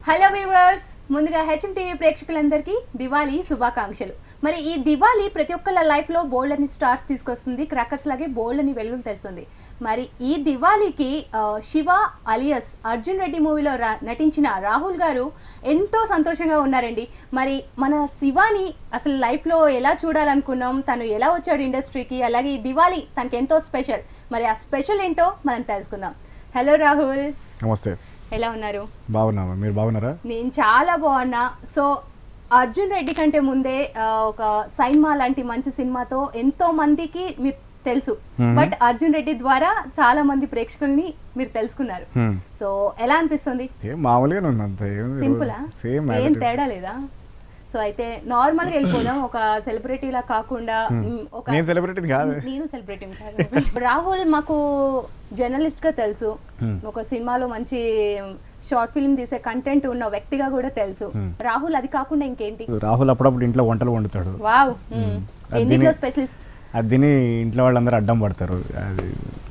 Hello viewers ముందుగా HM TV ప్రేక్షకులందరికీ దివాళీ శుభాకాంక్షలు మరి ఈ దివాళీ ప్రతి ఒక్కళ్ళ లైఫ్లో బోల్డ్ అని స్టార్స్ తీసుకొస్తుంది క్రాకర్స్ లాగే బోల్డ్ అని వెలుగులు తెస్తుంది మరి ఈ దివాళీకి ఆ, శివ అలియస్ అర్జున్ రెడ్డి మూవీలో రా నటించిన రాహుల్ గారు ఎంతో సంతోషంగా ఉన్నారండి మరి మన శివాని అసలు లైఫ్లో ఎలా చూడాలనుకున్నాం తను ఎలా వచ్చాడు ఇండస్ట్రీకి అలాగే ఈ దివాళీ తనకి ఎంతో స్పెషల్ మరి ఆ స్పెషల్ ఏంటో మనం తెలుసుకుందాం హలో రాహుల్ నమస్తే ఎలా ఉన్నారు బాగున్నామా మీరు బాగున్నారా నేను చాలా బాగున్నా సో అర్జున్ రెడ్డి కంటే ముందే ఆ, ఒక సైన్మా లాంటి మంచి సినిమాతో ఎంతో మందికి మీరు తెలుసు బట్ అర్జున్ రెడ్డి ద్వారా చాలా మంది ప్రేక్షకుల్ని మీరు తెలుసుకున్నారు హ్మ్. సో ఎలా అనిపిస్తుంది ఏం మామూలుగానే ఉంది అంత ఏం సింపులా సేమ్ ఏం తేడా లేదా సో అయితే నార్మల్ గా వెళ్ళిపోదాం ఒక సెలబ్రిటీ లా కాకుండా మ్, ఒక నేను సెలబ్రిటీ కాదు నేను సెలబ్రిటీ రాహుల్ మాకు జర్నలిస్ట్ గా తెలుసు ఒక సినిమాలో మంచి షార్ట్ ఫిల్మ్ తీసే కంటెంట్ ఉన్న వ్యక్తిగా కూడా తెలుసు రాహుల్ అది కాకుండా ఇంకేంటి రాహుల్ అప్పుడప్పుడు ఇంట్లో వంటలు వండుతాడు వావ్ అది ఎన్నిట్లో తిని- స్పెషలిస్ట్ అది తిని ఇంట్లో వాళ్ళందరూ అడ్డం పడతారు అది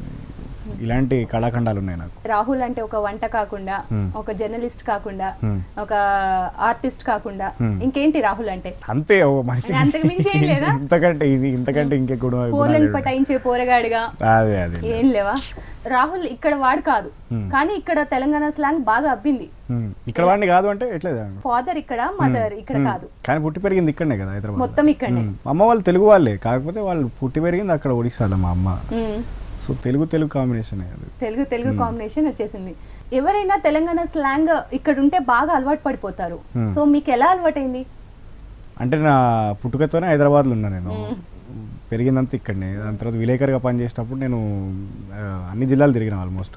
ఇలాంటి కళాఖండాలు ఉన్నాయి నాకు రాహుల్ అంటే ఒక వంట కాకుండా Hmm. ఒక జర్నలిస్ట్ కాకుండా Hmm. ఒక ఆర్టిస్ట్ కాకుండా Hmm. ఇంకేంటి రాహుల్ అంటే అంతే ఓ మనిషి అంతకు మించి ఏం లేదా? ఇంతకంటే ఇది ఇంతకంటే ఇంకే గుణ పోర్లను పటాయించే పోరగాడిగా అదే అదే ఏం లేవా రాహుల్ ఇక్కడ వాడు కాదు కానీ ఇక్కడ తెలంగాణ స్లాంగ్ బాగా అబ్బింది హ్మ్. ఇక్కడ వాడిని కాదు అంటే ఎట్లేదు ఫాదర్ ఇక్కడ మదర్ ఇక్కడ కాదు కానీ పుట్టి పెరిగింది ఇక్కడనే కదా హైదరాబాద్ మొత్తం ఇక్కడనే హ్మ్. అమ్మ వాళ్ళు తెలుగు వాళ్ళే కాకపోతే వాళ్ళు పుట్టి పెరిగింది అక్కడ ఒడిశాలో మా అమ్మ మ్మ్. సో తెలుగు తెలుగు కాంబినేషన్ అది తెలుగు తెలుగు కాంబినేషన్ వచ్చేసింది ఎవరైనా తెలంగాణ స్లాంగ్ ఇక్కడ ఉంటే బాగా అలవాటు పడిపోతారు సో మీకు ఎలా అలవాటైంది అంటే నా పుట్టుకతోనే హైదరాబాద్లో ఉన్నా నేను పెరిగిందంతా ఇక్కడనే దాని తర్వాత విలేకరుగా పనిచేసినప్పుడు నేను ఆ, అన్ని జిల్లాలు తిరిగిన ఆల్మోస్ట్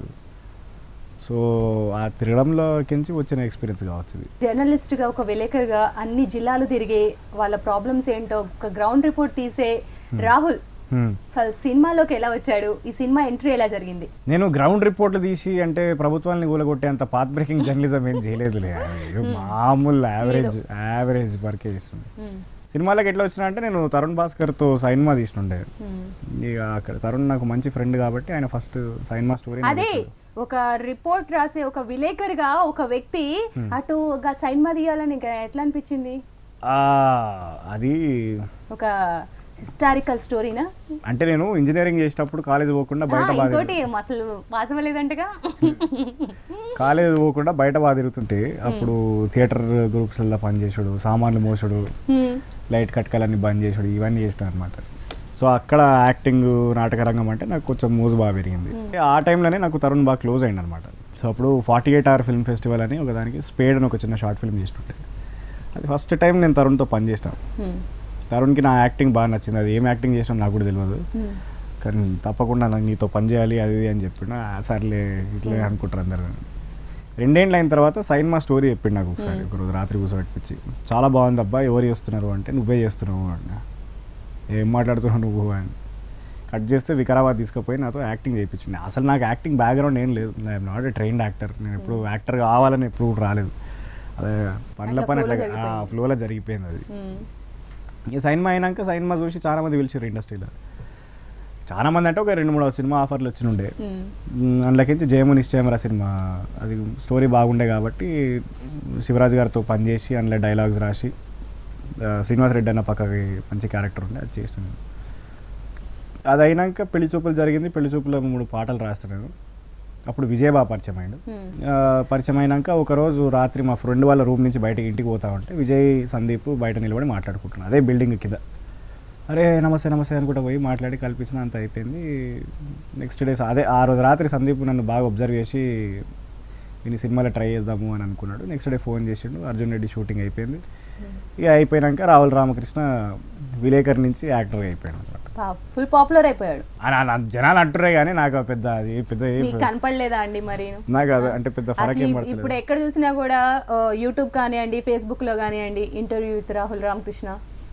సో ఆ తిరగడంలోకించి వచ్చిన ఎక్స్పీరియన్స్ కావచ్చు ఇది జర్నలిస్ట్ గా ఒక విలేకరుగా అన్ని జిల్లాలు తిరిగి వాళ్ళ ప్రాబ్లమ్స్ ఏంటో ఒక గ్రౌండ్ రిపోర్ట్ తీసే రాహుల్ హ్మ్. అసలు సినిమాలోకి ఎలా వచ్చాడు ఈ సినిమా ఎంట్రీ ఎలా జరిగింది నేను గ్రౌండ్ రిపోర్ట్లు తీసి అంటే ప్రభుత్వాన్ని కూలగొట్టే అంత పాత్ బ్రేకింగ్ జర్నలిజం ఏం చేయలేదులే అది మామూలు యావరేజ్ యావరేజ్ వర్కే చేస్తుండే మ్మ్. సినిమాలకు ఎట్లా వచ్చినా అంటే నేను తరుణ్ భాస్కర్తో సైన్మా తీస్తుండే మ్మ్. ఇక అక్కడ తరుణ్ నాకు మంచి ఫ్రెండ్ కాబట్టి ఆయన ఫస్ట్ సైన్మా స్టోరీ అదే ఒక రిపోర్ట్ రాసే ఒక విలేకరుగా ఒక వ్యక్తి అటు ఒక సైన్మా తీయాలని ఇంకా ఎట్లా అనిపించింది అది ఒక హిస్టారికల్ స్టోరీనా అంటే నేను ఇంజనీరింగ్ చేసేటప్పుడు కాలేజ్ పోకుండా ఆ, బయట బాగా ఇంకోటి అసలు వాసం లేదంటగా కాలేజ్ పోకుండా బయట బాగా తిరుగుతుంటే అప్పుడు థియేటర్ గ్రూప్స్లో పనిచేసాడు సామాన్లు మోసాడు లైట్ కట్కాలన్నీ బంద్ చేసాడు ఇవన్నీ చేసినాడు అనమాట సో అక్కడ యాక్టింగ్ నాటక రంగం అంటే నాకు కొంచెం మోజు బాగా పెరిగింది ఆ టైంలోనే నాకు తరుణ్ బాగా క్లోజ్ అయింది అనమాట సో అప్పుడు forty eight hour film festival అని ఒక దానికి స్పేడ్ అని ఒక చిన్న షార్ట్ ఫిల్మ్ చేస్తుంటే అది ఫస్ట్ టైం నేను తరుణ్తో పని చేసినాను తరుణ్కి నా యాక్టింగ్ బాగా నచ్చింది అది ఏం యాక్టింగ్ చేసినా నాకు కూడా తెలియదు కానీ తప్పకుండా నాకు నీతో పని చేయాలి అది ఇది అని చెప్పిన సర్లే ఇట్లే అనుకుంటారు అందరు రెండేళ్ళు అయిన తర్వాత సైన్ మా స్టోరీ చెప్పిండు నాకు ఒకసారి ఒకరోజు రాత్రి కూర్చోబెట్టించి చాలా బాగుంది అబ్బా ఎవరు చేస్తున్నారు అంటే నువ్వే చేస్తున్నావు అన్న ఏం మాట్లాడుతున్నావు నువ్వు అని కట్ చేస్తే వికారాబాద్ తీసుకుపోయి నాతో యాక్టింగ్ చేయించింది అసలు నాకు యాక్టింగ్ బ్యాక్గ్రౌండ్ ఏం లేదు I'm not a trained actor నేను ఎప్పుడు యాక్టర్ కావాలని ఎప్పుడు రాలేదు అదే పనుల అట్లా పని flow లో అట్లా జరిగిపోయింది. ఫ్లోలో జరిగిపోయింది అది ఇక సైన్మా అయినాక సైన్మా చూసి చాలా మంది పిలిచారు ఇండస్ట్రీలో చాలా మంది అంటే ఒక రెండు మూడు సినిమా ఆఫర్లు వచ్చి ఉండే మ్, అందులోకించి జయము నిశ్చయమరా సినిమా అది స్టోరీ బాగుండే కాబట్టి శివరాజ్ గారితో పనిచేసి అందులో డైలాగ్స్ రాసి ఆ, శ్రీనివాస్ రెడ్డి అన్న పక్కకి మంచి క్యారెక్టర్ ఉండే అది చేస్తున్నాను అది అయినాక పెళ్లి చూపులు జరిగింది పెళ్లి చూపులో మూడు పాటలు రాస్తున్నాను అప్పుడు విజయబాబు పరిచయం అయ్యాడు ఆ, పరిచయం అయినాక ఒకరోజు రాత్రి మా ఫ్రెండ్ వాళ్ళ రూమ్ నుంచి బయటకి ఇంటికి పోతా ఉంటే విజయ్ సందీప్ బయట నిలబడి మాట్లాడుకుంటున్నాను అదే బిల్డింగ్ కింద అరే నమస్తే నమస్తే అనుకుంటా పోయి మాట్లాడి కల్పించిన అంత అయిపోయింది నెక్స్ట్ డేస్ అదే ఆ రోజు రాత్రి సందీప్ నన్ను బాగా అబ్జర్వ్ చేసి నేను సినిమాలో ట్రై చేద్దాము అని అనుకున్నాడు నెక్స్ట్ డే ఫోన్ చేసిండు అర్జున్ రెడ్డి షూటింగ్ అయిపోయింది ఇక అయిపోయినాక రాహుల్ రామకృష్ణ విలేకర్ నుంచి యాక్టర్గా అయిపోయాడు అనమాట ఫుల్ పాపులర్ అయిపోయాడు జనాలు అంటురే కానీ నాకు పెద్ద అది పెద్ద ఏం మీకు కనపడలేదా అండి మరి నాకు అది అంటే పెద్ద ఫరక్ అసలు ఏం ఇప్- ఇప్పుడు పడతలేదు ఎక్కడ చూసినా కూడా ఆ, యూట్యూబ్ కానివ్వండి ఫేస్బుక్ లో కానివ్వండి interview with Rahul Ramakrishna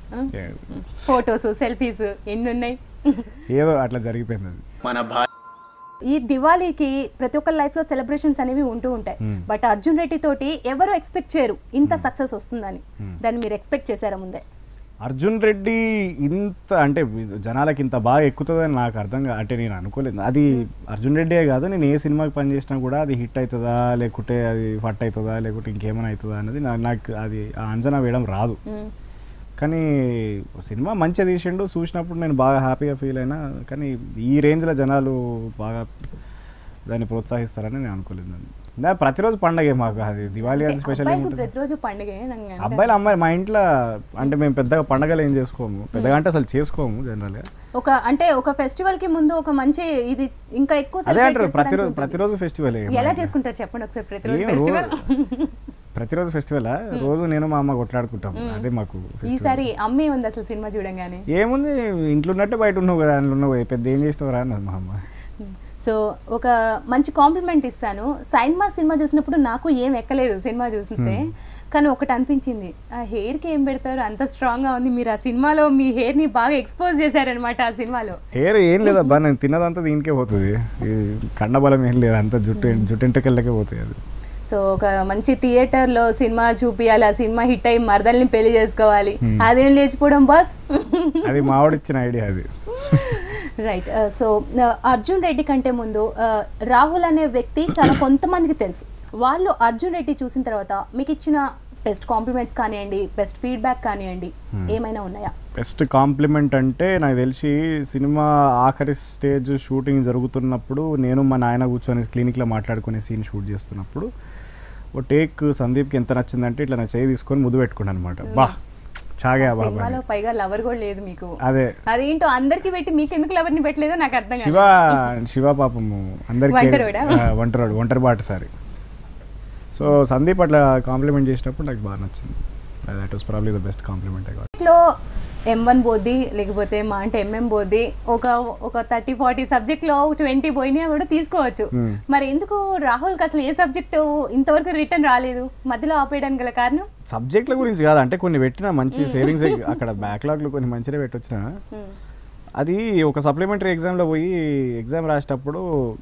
photos selfies ఎన్ని ఉన్నాయి ఏదో అట్లా జరిగిపోయింది అది మన భా ఈ దివాళీకి ప్రతి ఒక్కరి లైఫ్ లో సెలబ్రేషన్స్ అనేవి ఉంటూ ఉంటాయి బట్ అర్జున్ రెడ్డి తోటి ఎవరు ఎక్స్పెక్ట్ చేయరు ఇంత సక్సెస్ వస్తుందని దాన్ని మీరు ఎక్స్పెక్ట్ చేశారా ముందే అర్జున్ రెడ్డి ఇంత అంటే జనాలకి ఇంత బాగా ఎక్కుతుందని నాకు అర్థం కా అంటే నేను అనుకోలేదు అది అర్జున్ రెడ్డే కాదు నేను ఏ సినిమాకి పనిచేసినా కూడా అది హిట్ అవుతుందా లేకుంటే అది ఫట్ అవుతుందా లేకుంటే ఇంకేమైనా అవుతుందా అనేది నా- నాకు అది ఆ అంచనా వేయడం రాదు మ్మ్. కానీ సినిమా మంచిగా తీసిండు చూసినప్పుడు నేను బాగా హ్యాపీగా ఫీల్ అయినా కానీ ఈ రేంజ్లో జనాలు బాగా దాన్ని ప్రోత్సహిస్తారని నేను అనుకోలేదు నా ప్రతిరోజు పండగే మాకు అది దివాళీ అంటే అది స్పెషల్ అబ్బాయిలకు ఏముంటుంది ప్రతిరోజు పండుగే నాకు అంటే- అబ్బాయిలు అమ్మాయిలు మా ఇంట్లో అంటే మేము పెద్దగా పండగలు ఏం చేసుకోము పెద్దగా అంటే అసలు చేసుకోము జనరల్గా ఒక అంటే ఒక ఫెస్టివల్ కి ముందు ఒక మంచి ఇది ఇంకా ఎక్కువ అదే celebrate అంటారు చేసుకోవడానికి ప్రతిరోజు ఉంటుంది. ప్రతిరోజు ఫెస్టివల్ ఎలా చేసుకుంటారు చెప్పండి ఒకసారి ప్రతిరోజు ఏం ఫెస్టివల్ రోజు- ప్రతిరోజు ఫెస్టివల్ రోజు నేను మా అమ్మ కొట్లాడుకుంటాం అదే మాకు festival. ఈసారి అమ్మే ఉంది అసలు సినిమా చూడంగానే ఏముంది ఇంట్లో ఉన్నట్టే బయట ఉన్నావు కదా అందులో ఉన్నావు పెద్ద ఏం చేసినావు రా అన్నది మా అమ్మ సో ఒక మంచి కాంప్లిమెంట్ ఇస్తాను సైన్మా సినిమా చూసినప్పుడు నాకు ఏం ఎక్కలేదు సినిమా చూస్తే కానీ ఒకటి అనిపించింది ఆ హెయిర్కి ఏం పెడతారు అంత స్ట్రాంగ్గా ఉంది మీరు ఆ సినిమాలో మీ హెయిర్ని బాగా ఎక్స్పోజ్ చేశారనమాట ఆ సినిమాలో హెయిర్ ఏం లేదబ్బా నేను తిన్నదంతా దీనికే పోతుంది ఈ కండబలం ఏం లేదు అంతా జుట్టు జుట్టు ఇంటికెళ్ళకే పోతుంది అది సో ఒక మంచి థియేటర్లో సినిమా చూపియాలి ఆ సినిమా హిట్ అయ్యి మరదల్ని పెళ్లి చేసుకోవాలి అదేం లేచిపోవడం బాస్ అది మావాడిచ్చిన ఐడియా అది రైట్ సో అర్జున్ రెడ్డి కంటే ముందు ఆ, రాహుల్ అనే వ్యక్తి చాలా కొంతమందికి తెలుసు వాళ్ళు అర్జున్ రెడ్డి చూసిన తర్వాత మీకు ఇచ్చిన బెస్ట్ కాంప్లిమెంట్స్ కానివ్వండి బెస్ట్ ఫీడ్బ్యాక్ కానివ్వండి ఏమైనా ఉన్నాయా బెస్ట్ కాంప్లిమెంట్ అంటే నాకు తెలిసి సినిమా ఆఖరి స్టేజ్ షూటింగ్ జరుగుతున్నప్పుడు నేను మా నాయన కూర్చొని క్లినిక్లో మాట్లాడుకునే సీన్ షూట్ చేస్తున్నప్పుడు ఓ టేక్ సందీప్కి ఎంత నచ్చిందంటే ఇట్లా నా చేయి తీసుకొని ముద్దు పెట్టుకున్నాను అనమాట బా చాగా బాబా సినిమాలో పైగా లవర్ కూడా లేదు మీకు అదే అదేంటో అందరికి పెట్టి మీకు ఎందుకు లవర్ని పెట్టలేదో నాకు అర్థం శివ కాదు శివ పాపము అందరికీ ఒంటరివాడా? ఆ, ఒంటరివాడు ఒంటరి బాటసారి సో సందీప్ అట్లా కాంప్లిమెంట్ చేసినప్పుడు నాకు బాగా నచ్చింది that was probably the best compliment I got లో ఎం వన్ పోద్ది లేకపోతే మా అంటే ఎంఎం పోద్ది ఒక ఒక థర్టీ ఫార్టీ సబ్జెక్ట్లో ట్వంటీ పోయినా కూడా తీసుకోవచ్చు Hmm. మరి ఎందుకు రాహుల్కి అసలు ఏ సబ్జెక్టు ఇంతవరకు రిటర్న్ రాలేదు మధ్యలో ఆపేయడానికి గల కారణం సబ్జెక్టుల గురించి కాదు అంటే కొన్ని పెట్టిన మంచి సేవింగ్స్ అక్కడ బ్యాక్లాగ్లు కొన్ని మంచిగా పెట్టొచ్చిన Hmm. అది ఒక సప్లిమెంటరీ ఎగ్జామ్లో పోయి ఎగ్జామ్ రాసేటప్పుడు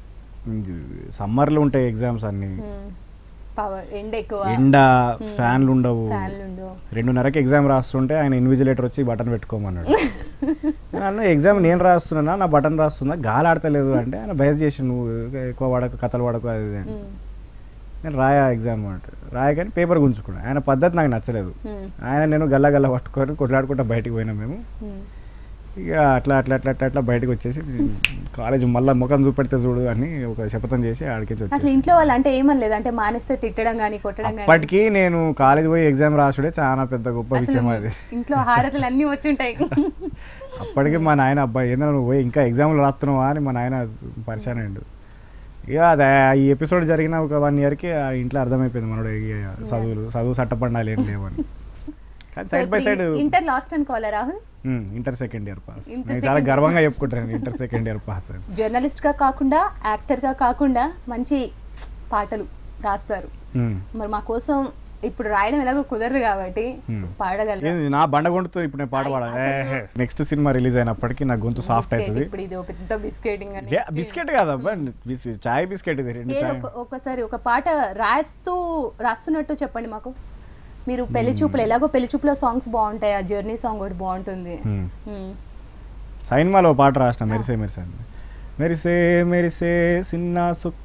సమ్మర్లో ఉంటాయి ఎగ్జామ్స్ అన్ని Hmm. పవర్ ఎండ ఎక్కువ ఎండ ఫ్యాన్లు ఉండవు ఫ్యాన్లు ఉండవు రెండున్నరకి ఎగ్జామ్ రాస్తుంటే ఆయన ఇన్విజిలేటర్ వచ్చి బటన్ పెట్టుకోమన్నాడు నేను అన్న ఎగ్జామ్ నేను రాస్తున్నా నా బటన్ రాస్తున్నా గాలి ఆడతలేదు అంటే ఆయన బయస్ చేసి నువ్వు ఎక్కువ వాడకు కథలు వాడకు అది ఇది అని. Hmm. నేను రాయా ఎగ్జామ్ అంటే రాయగానే పేపర్ గుంజుకున్నా ఆయన పద్ధతి నాకు నచ్చలేదు Hmm. ఆయన నేను గల్ల గల్ల పట్టుకొని కొట్లాడుకుంటా బయటికి పోయినాం మేము Hmm. ఇక అట్లా అట్లా అట్లా అట్లా అట్లా బయటకు వచ్చేసి కాలేజ్ మళ్ళీ ముఖం చూపెడితే చూడు అని ఒక శపథం చేసి ఆడికి అసలు వచ్చేసి ఇంట్లో వాళ్ళు అంటే ఏమనలేదు అంటే మానేస్తే తిట్టడం కానీ కొట్టడం కానీ అప్పటికి నేను కాలేజ్ పోయి ఎగ్జామ్ రాసుడే చాలా పెద్ద గొప్ప విషయం అది ఇంట్లో హారతులు అన్నీ వచ్చి ఉంటాయి అప్పటికి మా నాయన అబ్బాయి ఏందన్నా నువ్వు పోయి ఇంకా ఎగ్జామ్లు రాస్తున్నావా అని మా నాయన పరిశాన్ అయ్యిండు ఇక అది ఈ ఎపిసోడ్ జరిగిన ఒక వన్ ఇయర్కి ఆ ఇంట్లో అర్థమైపోయింది మనోడు ఇక చదువులు చదువు చట్టపండాలి ఏం లేవని కానీ side by side inter last అనుకోవాలా Rahul inter second year pass Inter నేను second చాలా year. గర్వంగా చెప్పుకుంటాను ఇంటర్ సెకండ్ ఇయర్ పాస్ అని జర్నలిస్ట్ గా కాకుండా యాక్టర్ గా కాకుండా మంచి పాటలు రాస్తారు ఉమ్. మరి మా కోసం ఇప్పుడు రాయడం ఎలాగో కుదరదు కాబట్టి Hmm. పాడగలరు ఏంది నా బండగొంటుతో ఇప్పుడు నేను పాట పాడాలి నెక్స్ట్ సినిమా రిలీజ్ అయినప్పటికీ నా గొంతు సాఫ్ట్ అవుతుంది ఇప్పుడు ఇది ఒక పెద్ద బిస్కెటింగ్ అని బిస్కెట్ కాదబ్బా బిస్ చాయ్ బిస్కెట్ ఇది రెండు ఏదో చాయ్ ఒక- ఒకసారి ఒక పాట రాస్తూ రాస్తున్నట్టు చెప్పండి మాకు మీరు పెళ్లి చూపులు ఎలాగో పెళ్లి చూపులో సాంగ్స్ బాగుంటాయి ఆ జర్నీ సాంగ్ ఒకటి బాగుంటుంది ఉమ్. Hmm. సైన్మాలో ఓ పాట రాసిన మెరిసే మెరిసే అని మెరిసే మెరిసే సిన్న సుక్క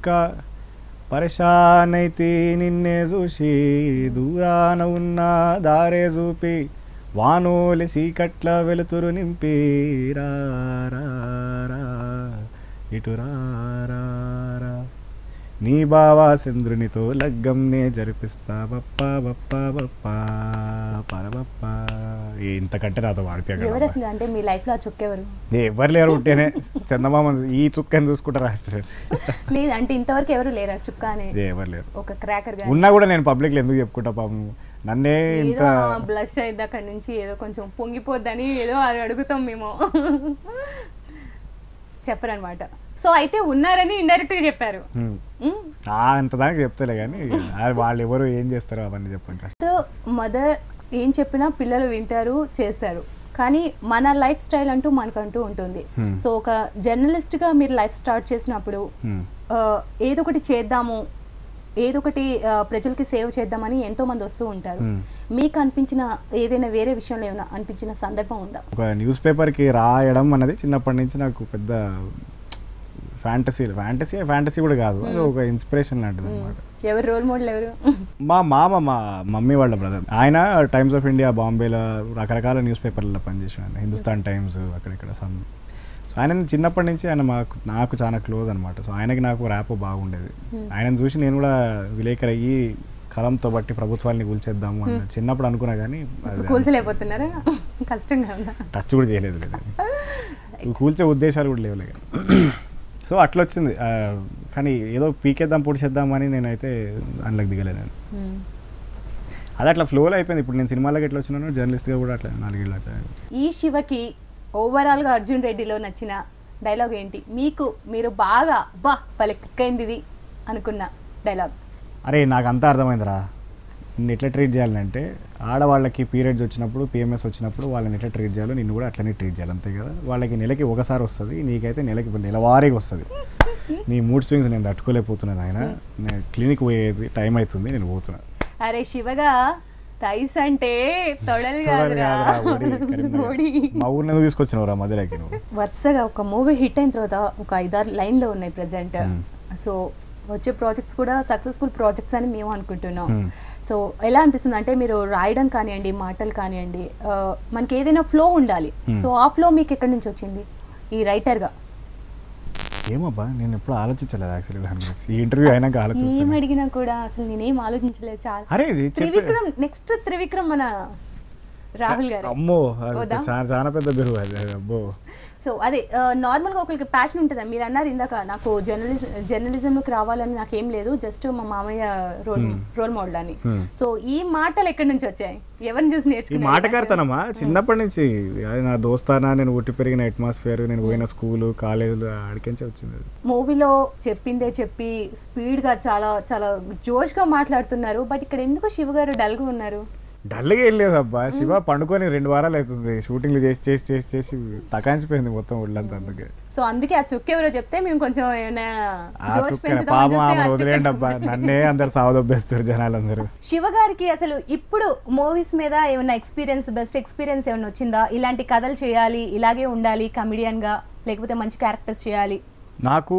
పరేషానైతి నిన్నే చూసి దూరాన ఉన్న దారే చూపి వానోలి సీకట్ల వెలుతురు నింపి రా రా, రా, ఇటు రా రా, రా. నీ బావా చంద్రునితో లగ్గంనే జరిపిస్తా బప్పా బప్పా బప్పా పరబప్పా ఇంతకంటే నాతో ఎవరు వాడిపోయా అసలు అంటే మీ లైఫ్ లో ఆ చుక్క ఎవరు ఎవరు లేరు ఉంటేనే చందమామ ఈ చుక్కని చూసుకుంటా రాస్తారు లేదు అంటే ఇంతవరకు ఎవరు లేరా చుక్క అని ఎవరు లేరు ఒక క్రాకర్ గా ఉన్నా కూడా నేను పబ్లిక్లో ఎందుకు చెప్పుకుంటా పాపం నన్నే ఇంత ఏదో బ్లష్ అయింది అక్కడ నుంచి ఏదో కొంచెం పొంగిపోద్దని ఏదో అది అడుగుతాం మేము చెప్పరనమాట సో అయితే ఉన్నారని ఇండైరెక్ట్ గా చెప్పారు ఉమ్. ఉమ్. ఆ అంత దానికి చెప్తలే కానీ అది వాళ్ళు ఎవరు ఏం చేస్తారో అవన్నీ చెప్పండి కష్టం సో మదర్ ఏం చెప్పినా పిల్లలు వింటారు చేస్తారు కానీ మన లైఫ్ స్టైల్ అంటూ మనకంటూ ఉంటుంది Hmm. సో ఒక జర్నలిస్ట్గా మీరు లైఫ్ స్టార్ట్ చేసినప్పుడు ఉమ్. ఆ, ఏదో ఒకటి చేద్దాము ఏదో ఒకటి ఆ, ప్రజలకి సేవ్ చేద్దామని ఎంతో మంది వస్తూ ఉంటారు Hmm. మీకు అనిపించిన ఏదైనా వేరే విషయంలో ఏమైనా అనిపించిన సందర్భం ఉందా ఒక న్యూస్ పేపర్కి రాయడం అనేది చిన్నప్పటి నుంచి నాకు పెద్ద ఫ్యాంటసీ ఫ్యాంటసీ ఫ్యాంటసీ కూడా కాదు అది ఒక ఇన్స్పిరేషన్ లాంటిది అనమాట ఎవరు రోల్ మోడల్ ఎవరు మా మామ మా మమ్మీ వాళ్ళ బ్రదర్ ఆయన టైమ్స్ ఆఫ్ ఇండియా బాంబేలో రకరకాల న్యూస్ పేపర్లలో పనిచేసాను హిందుస్థాన్ టైమ్స్ అక్కడిక్కడ సమ్ సో ఆయన చిన్నప్పటి నుంచి ఆయన మాకు నాకు చాలా క్లోజ్ అనమాట సో ఆయనకి నాకు ర్యాప్ బాగుండేది ఆయనను చూసి నేను కూడా విలేకరు అయ్యి కలంతో బట్టి ప్రభుత్వాన్ని కూల్చేద్దాము అని చిన్నప్పుడు అనుకున్నా కానీ అది కూల్చలేకపోతున్నారా కష్టంగా ఉందా టచ్ కూడా చేయలేదు లేదు కూల్చే ఉద్దేశాలు కూడా లేవులే సో అట్లా వచ్చింది ఆ, కానీ ఏదో పీకేద్దాం పొడిచేద్దాం అని నేనైతే అందులోకి దిగలేదు నేను Hmm. అది అట్లా ఫ్లోలో అయిపోయింది ఇప్పుడు నేను సినిమాలోకి ఎట్లా వచ్చినాను జర్నలిస్ట్గా కూడా అట్లా నాలుగేళ్ళు అట్లా ఈ శివకి ఓవరాల్గా అర్జున్ రెడ్డిలో నచ్చిన డైలాగ్ ఏంటి మీకు మీరు బాగా బా భలే క్లిక్ అయింది ఇది అనుకున్న డైలాగ్ అరే నాకు అంతా అర్థమైందిరా నిన్ను ఎట్లా ట్రీట్ చేయాలంటే ఆడవాళ్ళకి పీరియడ్స్ వచ్చినప్పుడు పిఎంఎస్ వచ్చినప్పుడు వాళ్ళని ఎట్లా ట్రీట్ చేయాలో నిన్ను కూడా అట్లనే ట్రీట్ చేయాలి అంతే కదా వాళ్ళకి నెలకి ఒకసారి వస్తుంది నీకైతే నెలకి నెలవారీగా వస్తుంది నీ మూడ్ స్వింగ్స్ నేను తట్టుకోలేకపోతున్నాను ఆయన నేను క్లినిక్ పోయేది టైం అవుతుంది నేను పోతున్నా అరే శివగా థైస్ అంటే తొడలు చూడాలి కాదురా కాదురా, ఒడి, కరీంనగర్. ఒడి. మా ఊరిని ఎందుకు తీసుకొచ్చినవరా మధ్యలోకి నువ్వు వరుసగా ఒక మూవీ హిట్ అయిన తర్వాత ఒక ఐదారు లైన్లో ఉన్నాయి ప్రజెంట్ Hmm. సో వచ్చే ప్రాజెక్ట్స్ కూడా సక్సెస్ఫుల్ ప్రాజెక్ట్స్ అని మేము అనుకుంటున్నాం Hmm. సో ఎలా అనిపిస్తుంది అంటే మీరు రాయడం కానివ్వండి మాటలు కానివ్వండి ఆ, మనకి ఏదైనా ఫ్లో ఉండాలి Hmm. సో ఆ ఫ్లో మీకు ఎక్కడి నుంచి వచ్చింది ఈ రైటర్గా ఏమబ్బా నేను ఎప్పుడు ఆలోచించలేదు యాక్చువల్లీ దాని గురించి ఈ ఇంటర్వ్యూ అయినాక ఏం ఆలోచిస్తాను అడిగినా కూడా అసలు నేనేం ఆలోచించలేదు చాలా అరే ఇది చెప్పే- త్రివిక్రమ్ నెక్స్ట్ త్రివిక్రమ్ మన రాహుల్ గారు అమ్మో అది వద్దా? చాలా చాలా పెద్ద బిరువు అది అది అబ్బో సో అదే ఆ, నార్మల్గా ఒకరికి ప్యాషన్ ఉంటుందా మీరు అన్నారు ఇందాక నాకు జర్నలిజం జర్నలిజంలోకి రావాలని నాకేం లేదు జస్ట్ మా మామయ్య రోల్ రోల్ మోడల్ అని Hmm. సో ఈ మాటలు ఎక్కడి నుంచి వచ్చాయి ఎవరిని చూసి ఈ నేర్చుకున్నారు మాటకారితనమా చిన్నప్పటి నుంచి అది నా దోస్తానా నేను ఉట్టి పెరిగిన అట్మాస్ఫియర్ నేను పోయిన స్కూలు కాలేజీలు ఆడికించే వచ్చింది అది. మూవీలో చెప్పిందే చెప్పి స్పీడ్గా చాలా చాలా జోష్గా మాట్లాడుతున్నారు బట్ ఇక్కడ ఎందుకు శివ గారు డల్గా ఉన్నారు డల్గా ఏం లేదు అబ్బా శివ పండుకొని రెండు వారాలు అవుతుంది షూటింగ్లు చేసి చేసి చేసి చేసి తకాంచిపోయింది మొత్తం ఒళ్ళంతా అందుకే సో అందుకే ఆ చుక్క ఎవరో చెప్తే మేము కొంచెం ఏమైనా ఆ జోష్ చుక్క పెంచుదామని పాపం చూస్తే ఆమె ఆ చుక్క వదిలేండి అబ్బా నన్నే అందరు సావదొబ్బేస్తారు జనాలందరూ శివ గారికి అసలు ఇప్పుడు మూవీస్ మీద ఏమైనా ఎక్స్పీరియన్స్ బెస్ట్ ఎక్స్పీరియన్స్ ఏమైనా వచ్చిందా ఇలాంటి కథలు చేయాలి ఇలాగే ఉండాలి comedian గా లేకపోతే మంచి క్యారెక్టర్స్ చేయాలి నాకు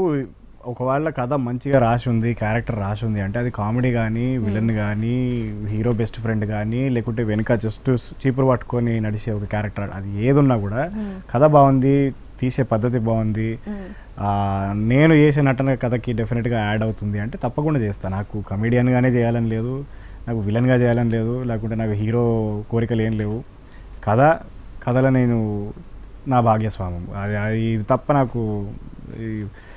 ఒకవేళ కథ మంచిగా రాసి ఉంది క్యారెక్టర్ రాసి ఉంది అంటే అది కామెడీ కానీ విలన్ కానీ హీరో బెస్ట్ ఫ్రెండ్ కానీ లేకుంటే వెనుక జస్ట్ చీపురు పట్టుకొని నడిచే ఒక క్యారెక్టర్ అది ఏదున్నా కూడా కథ బాగుంది తీసే పద్ధతి బాగుంది ఆ, నేను చేసే నటన కథకి డెఫినెట్గా యాడ్ అవుతుంది అంటే తప్పకుండా చేస్తాను నాకు కమెడియన్గానే చేయాలని లేదు నాకు విలన్గా చేయాలని లేదు లేకుంటే నాకు హీరో కోరికలు ఏం లేవు కథ కథలో నేను నా భాగ్యస్వామం అది అది తప్ప నాకు ఈ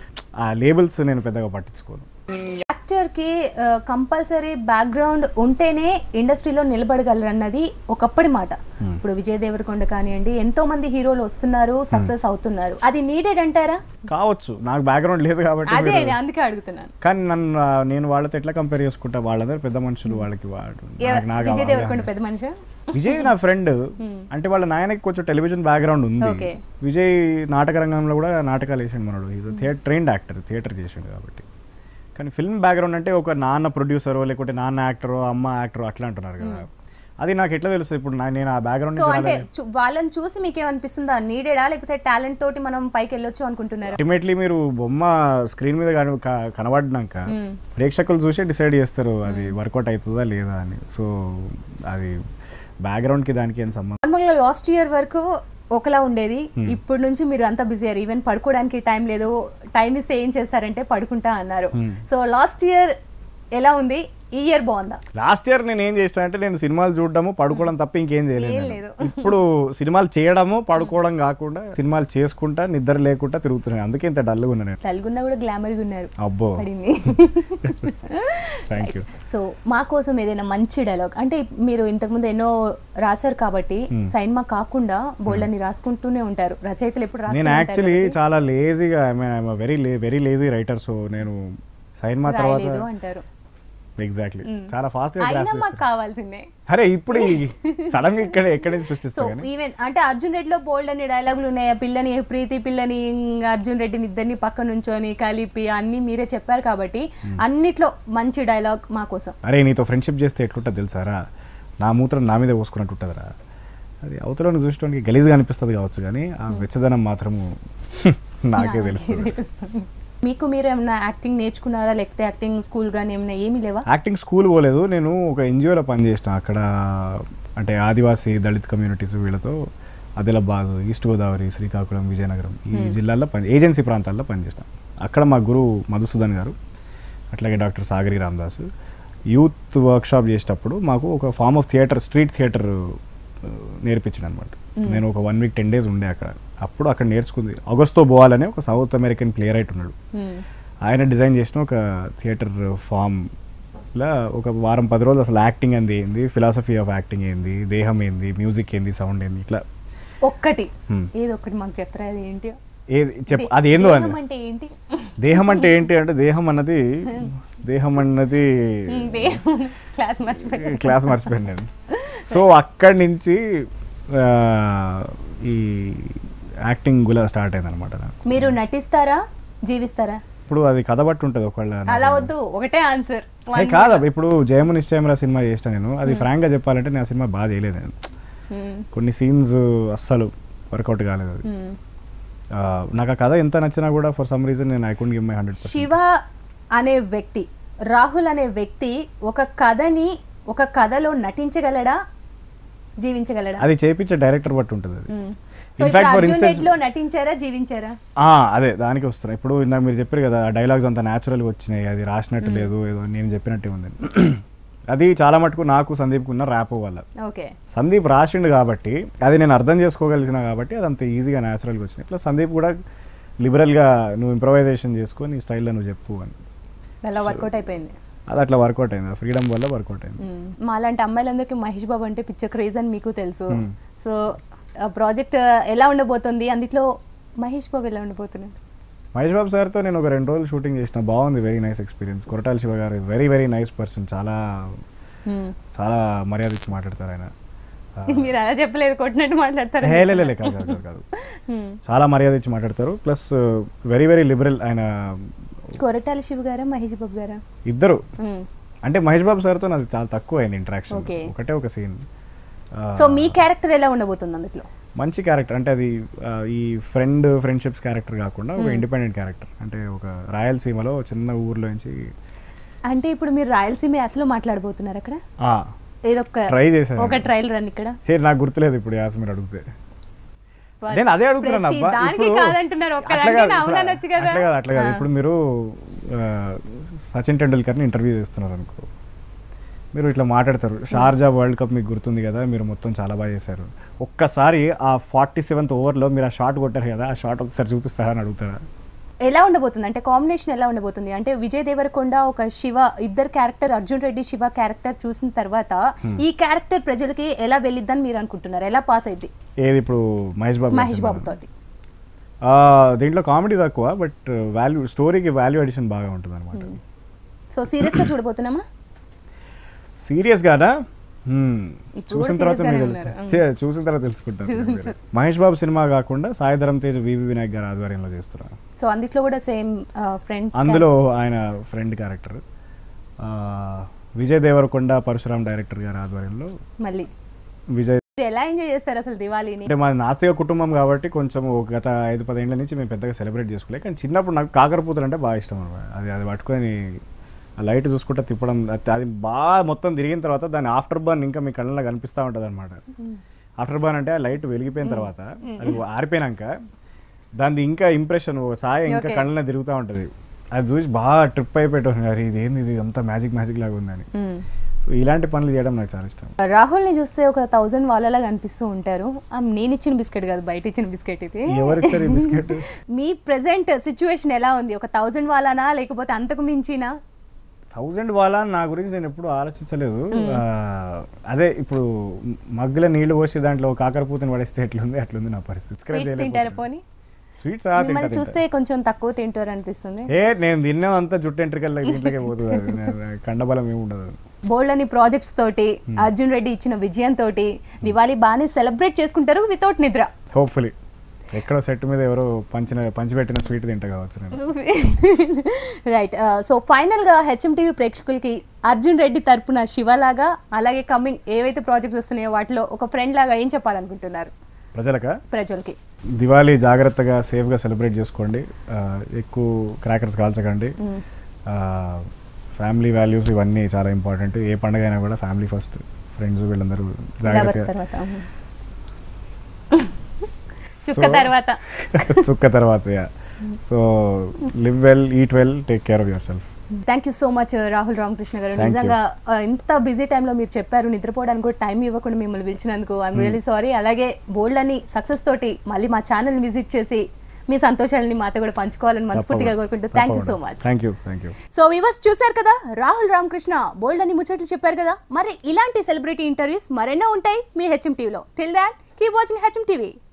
ఆ లేబుల్స్ నేను పెద్దగా పట్టించుకోను యాక్టర్కి కంపల్సరీ బ్యాక్గ్రౌండ్ ఉంటేనే ఇండస్ట్రీలో నిలబడగలరు అన్నది ఒకప్పటి మాట ఇప్పుడు విజయ్ దేవరకొండ కానివ్వండి ఎంతో మంది హీరోలు వస్తున్నారు సక్సెస్ అవుతున్నారు అది నీడెడ్ అంటారా కావచ్చు నాకు బ్యాక్గ్రౌండ్ లేదు కాబట్టి అదే మీరు- అందుకే అడుగుతున్నాను కానీ నన్ను ఆ, నేను వాళ్ళతో ఎట్లా కంపేర్ చేసుకుంటా వాళ్ళందరూ పెద్ద మనుషులు వాళ్ళకి వాడు ఎవ- నాకు- నాకు విజయ్ అవగాహన. దేవరకొండ పెద్ద మనిషి విజయ్ నా ఫ్రెండ్ అంటే వాళ్ళ నాయనకి కొంచెం టెలివిజన్ బ్యాక్గ్రౌండ్ ఉంది Okay. విజయ్ నాటక రంగంలో కూడా నాటకాలు వేసాడు మనోడు ఇది థియేటర్ ట్రైన్డ్ యాక్టర్ థియేటర్ చేసాడు కాబట్టి కానీ ఫిల్మ్ బ్యాక్గ్రౌండ్ అంటే ఒక నాన్న ప్రొడ్యూసరో లేకుంటే నాన్న యాక్టరో అమ్మ యాక్టరో అట్లా అంటున్నారు కదా అది నాకు ఎట్లా తెలుస్తుంది ఇప్పుడు నా- నేను ఆ బ్యాక్గ్రౌండ్ సో అంటే చు- వాళ్ళని చూసి మీకు ఏమనిపిస్తుందా నీడెడా లేకపోతే టాలెంట్ తోటి మనం పైకి వెళ్ళొచ్చు అనుకుంటున్నారా అల్టిమేట్లీ మీరు బొమ్మ స్క్రీన్ మీద కన- క- కనబడినాక ప్రేక్షకులు చూసే డిసైడ్ చేస్తారు అది వర్కౌట్ అవుతుందా లేదా అని సో అది బ్యాక్గ్రౌండ్కి దానికి ఏం సంబంధం నార్మల్గా లాస్ట్ ఇయర్ వరకు ఒకలా ఉండేది ఇప్పుడు నుంచి మీరు అంతా బిజీ అయ్యారు ఈవెన్ పడుకోవడానికి టైం లేదు టైం ఇస్తే ఏం చేస్తారంటే పడుకుంటా అన్నారు సో లాస్ట్ ఇయర్ ఎలా ఉంది ఈ ఇయర్ బాగుందా లాస్ట్ ఇయర్ నేను ఏం చేసిన అంటే నేను సినిమాలు చూడడము పడుకోవడం తప్ప ఇంకేం చేయలేదు ఏం నేను. లేదు. ఇప్పుడు సినిమాలు చేయడము పడుకోవడం కాకుండా సినిమాలు చేసుకుంటా నిద్ర లేకుండా తిరుగుతున్నాను అందుకే ఇంత డల్గా ఉన్నా నేను తెలుగున్నా కూడా గ్లామర్గా ఉన్నారు అబ్బో పడింది థ్యాంక్ యూ సో మా కోసం ఏదైనా మంచి డైలాగ్ అంటే మీరు ఇంతకుముందు ఎన్నో రాశారు కాబట్టి సైన్మా కాకుండా బోల్డని రాసుకుంటూనే ఉంటారు రచయితలు ఎప్పుడు నేను రాస్తూనే ఉంటారు యాక్చువల్లీ కాబట్టి చాలా లేజీగా very very lazy writer so నేను సైన్మా తర్వాత రాయలేదు అంటారు ఎగ్జాక్ట్లీ చాలా ఫాస్ట్ గా అయినా grasp మాకు చేస్తారు. కావాల్సిందే అరే ఇప్పుడు సడన్ గా ఇక్కడ ఎక్కడి నుంచి సో సృష్టిస్తారు కానీ ఈవెన్ అంటే అర్జున్ రెడ్డిలో బోల్డ్ అనే డైలాగులు ఉన్నాయి ఆ పిల్లని ప్రీతి పిల్లని ఇంగ అర్జున్ రెడ్డిని ఇద్దరిని పక్క నుంచొని కలిపి అన్ని మీరే చెప్పారు కాబట్టి అన్నిట్లో మంచి డైలాగ్ మా కోసం అరే నీతో ఫ్రెండ్షిప్ చేస్తే ఎట్లుంటుంది తెలుసారా నా మూత్రం నా మీద పోసుకున్నట్టు ఉంటుందిరా అది అవతలను చూసడానికి గలీజ్గా అనిపిస్తుంది కావచ్చు కానీ ఆ వెచ్చదనం మాత్రము నాకే తెలుస్తుంది మీకు మీరు ఏమైనా యాక్టింగ్ నేర్చుకున్నారా లేకపోతే యాక్టింగ్ స్కూల్ కానీ ఏమైనా ఏమీ లేవా యాక్టింగ్ స్కూల్ పోలేదు నేను ఒక ఎన్జిఓలో పనిచేసిన అక్కడ అంటే ఆదివాసీ దళిత్ కమ్యూనిటీస్ వీళ్ళతో ఆదిలాబాద్ ఈస్ట్ గోదావరి శ్రీకాకుళం విజయనగరం ఈ జిల్లాల్లో పని ఏజెన్సీ ప్రాంతాల్లో పనిచేసిన అక్కడ మా గురువు మధుసూదన్ గారు అట్లాగే doctor Sagari Ramdas youth workshop చేసేటప్పుడు మాకు ఒక form of theatre street theatre నేర్పించాడు అనమాట నేను ఒక వన్ వీక్ టెన్ డేస్ ఉండే అక్కడ అప్పుడు అక్కడ నేర్చుకుంది అగస్తో బోవాల్ అనే ఒక సౌత్ అమెరికన్ ప్లే రైట్ ఉన్నాడు మ్మ్. ఆయన డిజైన్ చేసిన ఒక థియేటర్ ఫామ్ లా ఒక వారం పది రోజులు అసలు యాక్టింగ్ ఏంది ఏంది ఫిలాసఫీ ఆఫ్ యాక్టింగ్ ఏంది దేహం ఏంది మ్యూజిక్ ఏంది సౌండ్ ఏంది ఇట్లా ఒక్కటి Hmm. ఏదో ఒకటి మాకు చెప్తారా అది ఏంటి ఏది చెప్ అది ఏందో అని దేహం అంటే ఏంటి దేహం అంటే ఏంటి అంటే దేహం అన్నది దేహం అన్నది మ్మ్, దేహం క్లాస్ మర్చిపోయాను క్లాస్ మర్చిపోయాను నేను సో అక్కడి నుంచి ఆ, ఈ యాక్టింగ్ కూడా స్టార్ట్ అయింది అనమాట నాకు మీరు నటిస్తారా జీవిస్తారా ఇప్పుడు అది కథ బట్టి ఉంటుంది ఒకళ్ళ అలా వద్దు ఒకటే ఆన్సర్ ఏ కాదు ఇప్పుడు జయము నిశ్చయమరా సినిమా చేసిన నేను అది ఫ్రాంక్ గా చెప్పాలంటే నేను ఆ సినిమా బాగా చేయలేదు నేను కొన్ని సీన్స్ అస్సలు వర్కౌట్ కాలేదు అది ఆ, నాకు ఆ కథ ఎంత నచ్చినా కూడా ఫర్ సమ్ రీజన్ నేను I couldn't give my hundred Shiva అనే వ్యక్తి రాహుల్ అనే వ్యక్తి ఒక కథని ఒక కథలో నటించగలడా జీవించగలడా అది చేపించే డైరెక్టర్ బట్టి ఉంటుంది అది మ్మ్. సో In ఇప్పుడు fact, for అర్జున్ instance- రెడ్డిలో నటించారా జీవించారా ఆ, అదే దానికి వస్తున్నా ఇప్పుడు ఇందాక మీరు చెప్పారు కదా ఆ డైలాగ్స్ అంత న్యాచురల్గా వచ్చినాయి అది రాసినట్టు లేదు ఏదో నేను చెప్పినట్టే ఉంది అది చాలా మటుకు నాకు సందీప్కి ఉన్న ర్యాప్ వల్ల ఓకే సందీప్ రాసిండు కాబట్టి అది నేను అర్థం చేసుకోగలిగిన కాబట్టి అది అంత ఈజీగా న్యాచురల్గా వచ్చినాయి ప్లస్ సందీప్ కూడా లిబరల్గా నువ్వు ఇంప్రవైజేషన్ చేసుకో నీ స్టైల్లో నువ్వు చెప్పు అని అలా వర్కౌట్ అయిపోయింది అది అట్లా వర్కౌట్ అయింది ఫ్రీడమ్ వల్ల వర్కౌట్ అయింది మ్మ్. మాలాంటి అమ్మాయిలందరికీ మహేష్ బాబు అంటే పిచ్చ క్రేజ్ అని మీకు తెలుసు సో ఆ ప్రాజెక్ట్ ఎలా ఉండబోతుంది అందులో మహేష్ బాబు ఎలా ఉండబోతున్నాడు మహేష్ బాబు సార్తో నేను ఒక రెండు రోజులు షూటింగ్ చేసిన బాగుంది very nice experience Koratala Shiva గారు వెరీ వెరీ నైస్ పర్సన్ చాలా మ్మ్. చాలా మర్యాద ఇచ్చి మాట్లాడతారు ఆయన ఆ, మీరు అలా చెప్పలేదు కొట్టినట్టు మాట్లాడతారు హే, లే, లే, లే, కాదు, కాదు, కాదు, కాదు. చాలా మర్యాద ఇచ్చి మాట్లాడతారు ప్లస్ వెరీ వెరీ లిబరల్ ఆయన కొరటాల శివ గారా మహేష్ బాబు గారా ఇద్దరు మ్మ్. అంటే మహేష్ బాబు సార్తో నాది చాలా తక్కువ అయింది ఇంటరాక్షన్ Okay. ఒకటే ఒక సీన్ సో మీ క్యారెక్టర్ ఎలా ఉండబోతుంది అందులో మంచి క్యారెక్టర్ అంటే అది ఆ, ఈ ఫ్రెండ్ ఫ్రెండ్షిప్స్ క్యారెక్టర్ కాకుండా ఒక ఇండిపెండెంట్ క్యారెక్టర్ అంటే ఒక రాయలసీమలో చిన్న ఊర్లో నుంచి అంటే ఇప్పుడు మీరు రాయలసీమ యాసలో మాట్లాడబోతున్నారు అక్కడ ఆ, ఏదో ఒక ట్రై చేశాను ఒక ట్రైల్ రన్ ఇక్కడ సరే నాకు గుర్తులేదు ఇప్పుడు యాస్ మీరు అడిగితే నేను అదే అడుగుతున్నాను ప్రతి అబ్బా దానికి ఇప్పుడు కాదంటున్నారు అట్లా ఒక్కదానికి కాదు, అవును ఇప్పుడు అనొచ్చు కదా అట్లా కాదు అట్లా కాదు ఇప్పుడు మీరు ఆ, సచిన్ టెండూల్కర్ని ఇంటర్వ్యూ చేస్తున్నారు అనుకో మీరు ఇట్లా మాట్లాడతారు షార్జా వరల్డ్ కప్ మీకు గుర్తుంది కదా మీరు మొత్తం చాలా బాగా చేశారు ఒక్కసారి ఆ ఫార్టీ సెవెంత్ ఓవర్లో మీరు ఆ షాట్ కొట్టారు కదా ఆ షాట్ ఒకసారి చూపిస్తారా అని అడుగుతారా ఎలా ఉండబోతుంది అంటే కాంబినేషన్ ఎలా ఉండబోతుంది అంటే విజయ్ దేవరకొండ ఒక శివ ఇద్దరు క్యారెక్టర్ అర్జున్ రెడ్డి శివ క్యారెక్టర్ చూసిన తర్వాత ఈ క్యారెక్టర్ ప్రజలకి ఎలా వెళ్ళిద్దని మీరు అనుకుంటున్నారు ఎలా పాస్ అయింది ఏది ఇప్పుడు మహేష్ బాబు మహేష్ బాబు సినిమా. తోటి ఆ, దీంట్లో కామెడీ తక్కువ బట్ వాల్యూ స్టోరీకి వాల్యూ అడిషన్ బాగా ఉంటుంది అనమాట సో సీరియస్ గా చూడబోతున్నామా సీరియస్గానా హ్మ్. ఇప్పుడు చూసిన కూడా తర్వాత serious గానే మీరు ఉన్నారు. చే- చూసిన తర్వాత తెలుసుకుంటారు మహేష్ బాబు సినిమా కాకుండా సాయిధరం తేజ్ వివి వినాయక్ గారు ఆధ్వర్యంలో చేస్తున్నారు సో అందులో కూడా సేమ్ ఫ్రెండ్ అందులో ఆయన friend character Vijay Devarakonda Parasuram director గారి ఆధ్వర్యంలో మళ్ళీ విజయ్ మీరు ఎలా ఎంజాయ్ చేస్తారు అసలు దివాళీని అంటే మాది నాస్తిక కుటుంబం కాబట్టి కొంచెం ఒక గత ఐదు పదేళ్ల నుంచి మేము పెద్దగా సెలబ్రేట్ చేసుకోలేదు కానీ చిన్నప్పుడు నాకు కాకరపూతలు అంటే బాగా ఇష్టం అనమాట అది అది పట్టుకొని ఆ లైట్ చూసుకుంటే తిప్పడం అది అది బాగా మొత్తం తిరిగిన తర్వాత దాని ఆఫ్టర్ బర్న్ ఇంకా మీ కళ్ళలో కనిపిస్తూ ఉంటుంది అనమాట ఆఫ్టర్ బర్న్ అంటే ఆ లైట్ వెలిగిపోయిన తర్వాత అది ఆరిపోయినాక దాని ఇంకా ఇంప్రెషన్ ఛాయ ఇంకా Okay. కళ్ళలో తిరుగుతూ ఉంటుంది అది చూసి బాగా ట్రిప్ అయిపోయాడు అరే ఇది ఏంది ఇది అంతా మ్యాజిక్ మ్యాజిక్ లాగా ఉందని మ్మ్. సో ఇలాంటి పనులు చేయడం నాకు చాలా ఇష్టం రాహుల్ని చూస్తే ఒక థౌజండ్ వాళ్ళలా కనిపిస్తూ ఉంటారు ఆ, నేను ఇచ్చిన బిస్కెట్ కాదు బయట ఇచ్చిన బిస్కెట్ ఇది ఎవరిచ్చారు ఈ బిస్కెట్ మీ ప్రెసెంట్ సిచ్యువేషన్ ఎలా ఉంది ఒక థౌజండ్ వాళ్ళనా లేకపోతే అంతకు మించినా థౌజండ్ వాళ్ళ నా గురించి నేను ఎప్పుడు ఆలోచించలేదు ఆ, అదే ఇప్పుడు మగ్గుల నీళ్లు పోసి దాంట్లో కాకరపూతని పడేస్తే ఎట్లుంది అట్లుంది నా పరిస్థితి Describe స్వీట్స్ తింటారా చేయలేకపోతున్నా. పోనీ స్వీట్స్ మిమ్మల్ని చూస్తే కొంచెం తక్కువ తింటారు అనిపిస్తుంది ఏ నేను తిన్నాం అంతా జుట్టు ఎంట్రికల్ దీంట్లోకే పోతుంది అది. నేను- కండబలం ఏమి ఉండదు బోల్డ్ ప్రాజెక్ట్స్ తోటి అర్జున్ రెడ్డి ఇచ్చిన విజయం తోటి దివాళీ బాగానే సెలబ్రేట్ చేసుకుంటారు వితౌట్ నిద్ర హోప్ఫుల్లీ ఎక్కడో సెట్ మీద ఎవరో పంచిన పంచిపెట్టిన స్వీట్ తింటా కావచ్చు నేను రైట్ సో ఫైనల్గా హెచ్ఎం టీవీ ప్రేక్షకులకి అర్జున్ రెడ్డి తరపున శివలాగా అలాగే కమింగ్ ఏవైతే ప్రాజెక్ట్స్ వస్తున్నాయో వాటిలో ఒక ఫ్రెండ్ లాగా ఏం చెప్పాలనుకుంటున్నారు ప్రజలక ప్రజలకి దివాళీ జాగ్రత్తగా సేఫ్గా సెలబ్రేట్ చేసుకోండి ఆ, ఎక్కువ క్రాకర్స్ కాల్చకండి ఫ్యామిలీ వాల్యూస్ ఇవన్నీ చాలా ఇంపార్టెంట్ ఏ పండుగ అయినా కూడా ఫ్యామిలీ ఫస్ట్ ఫ్రెండ్స్ వీళ్ళందరూ ఎవరి జాగ్రత్తగా తర్వాత చుక్క So- తర్వాత చుక్క తర్వాత so live well eat well take care of yourself thank you so much Rahul Ramakrishna గారు Thank you. నిజంగా ఆ, ఇంత బిజీ టైంలో మీరు చెప్పారు నిద్రపోవడానికి కూడా టైం ఇవ్వకుండా మిమ్మల్ని పిలిచినందుకు ఐఎమ్ రియలీ సారీ అలాగే బోల్డ్ అని సక్సెస్ తోటి మళ్ళీ మా ఛానల్ విజిట్ చేసి మీ సంతోషాలని మాతో కూడా పంచుకోవాలని మనస్ఫూర్తిగా కోరుకుంటూ thank you so much thank you thank you so viewers చూశారు కదా రాహుల్ రామకృష్ణ బోల్డ్ అని ముచ్చట్లు చెప్పారు కదా మరి ఇలాంటి సెలబ్రిటీ ఇంటర్వ్యూస్ మరెన్నో ఉంటాయి మీ హెచ్ఎం టీవీలో till that keep watching HM TV